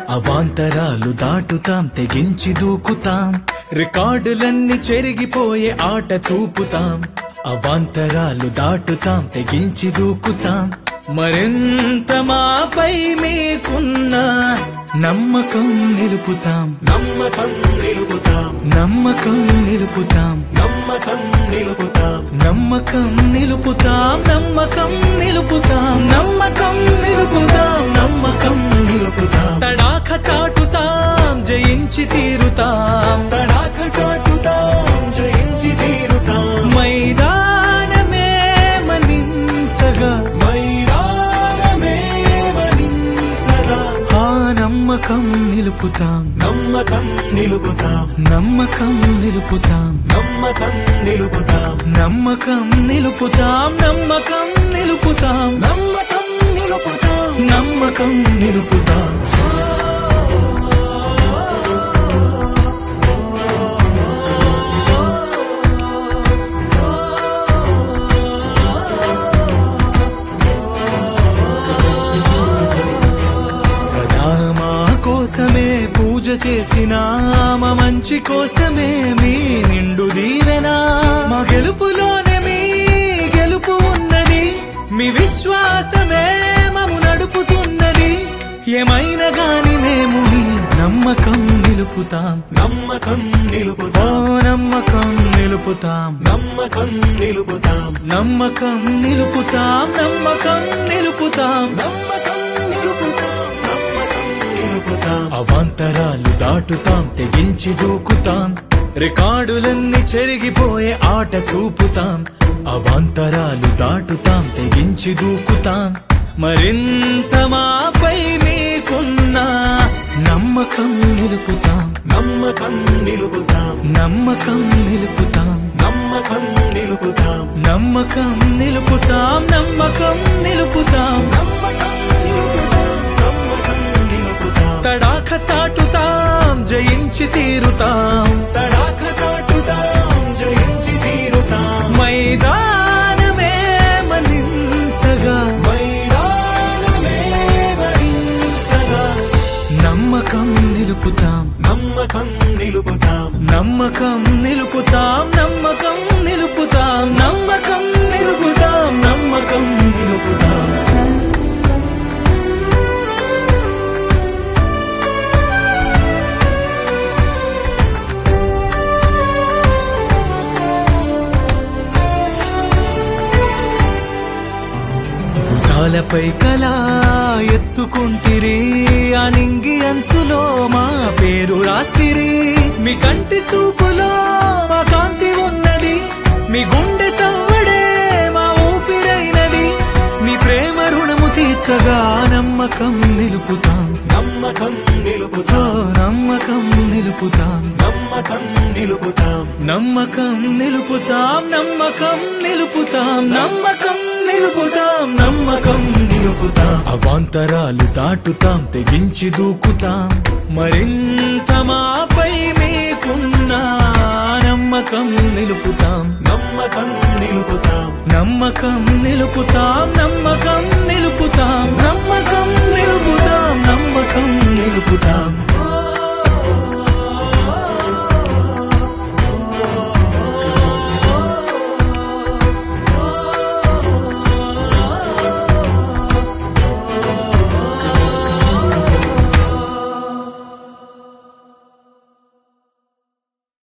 అవాంతరాలు దాటుతాం తెగించి దూకుతాం రికార్డులన్నీ చెరిగిపోయే ఆట చూపుతాం అవాంతరాలు దాటుతాం తెగించి దూకుతాం మరింత మాపై మీకున్న నమ్మకం నిలుపుతాం నమ్మకం నిలుపుతాం నమ్మకం నిలుపుతాం నమ్మకం నిలుపుతాం నమ్మకం నిలుపుతాం నమ్మకం నిలుపుతాం నమ్మకం నిలుపుతాం నమ్మకం నిలుపుతాం తడాఖ చాటుతాం జయించి తీరుతాం తడాక చాటుతాం జయించి తీరుతాం మైదానమే మనించగా మైదానమే వరించగా ఆ నమ్మకం నిలుపుతాం నమ్మకం నిలుపుతాం నమ్మకం నిలుపుతాం నమ్మకం నిలుపుతాం నమ్మకం నిలుపుతాం నమ్మకం నిలుపుతాం నమ్మకం నిలుపుతాం నమ్మకం నిలుపుతాం సదా మా కోసమే పూజ చేసిన మా మంచి కోసమే మీ నిండు దీవెనా మా గెలుపులోనే మీ గెలుపు ఉన్నది మీ విశ్వాసమే మము నడుపుతున్నది ఏమైనా గాని మేము మీ నమ్మకం నిలుపుతాం నమ్మకం ఓ నిలుపుతాం నమ్మకం నిలుపుతాం నమ్మకం నిలుపుతాం నమ్మకం నిలుపుతాం నమ్మకం నిలుపుతాం నమ్మకం నిలుపుతాం నమ్మకం నిలుపుతాం అవాంతరాలు దాటుతాం తెగించి దూకుతాం రికార్డులన్నీ చెరిగిపోయే ఆట చూపుతాం అవాంతరాలు దాటుతాం తెగించి దూకుతాం మరింత మాపై మీకున్న నమ్మకం నిలుపుతాం నమ్మకం నిలుపుతాం నమ్మకం నిలుపుతాం నమ్మకం నిలుపుతాం నమ్మకం నిలుపుతాం నమ్మకం నిలుపుతాం నమ్మకం నిలుపుతాం నమ్మకం నిలుపుతాం తడాఖ చాటుతాం జయించి తీరుతాం తడాక చాటుతాం జయించి తీరుతాం మైదానమే మనించగా మైదానమే వరించగా నమ్మకం నిలుపుతాం నమ్మకం నిలుపుతాం నమ్మకం నిలుపుతాం నమ్మకం నిలుపుతాం నమ్మకం నిలుపుతాం నమ్మకం నిలుపుతాం భుజాలపై కలా ఎత్తుకుంటిరి ఆ నింగి అంచులో మా పేరు రాస్తిరి మీ కంటి చూపులో మా కాంతి ఉన్నది మీ గుండె సవ్వడే మా ఊపిరైనది మీ ప్రేమ రుణము తీర్చగా నమ్మకం నిలుపుతాం నమ్మకం ఓ నిలుపుతాం నమ్మకం నిలుపుతాం నమ్మకం నిలుపుతాం నమ్మకం నిలుపుతాం నమ్మకం నిలుపుతాం నమ్మకం నిలుపుతాం నమ్మకం నిలుపుతాం అవాంతరాలు దాటుతాం తెగించి దూకుతాం మరింత మాపై మీకున్న నమ్మకం నిలుపుతాం నమ్మకం నిలుపుతాం నమ్మకం నిలుపుతాం నమ్మకం నిలుపుతాం నమ్మకం నిలుపుతాం నమ్మకం నిలుపుతాం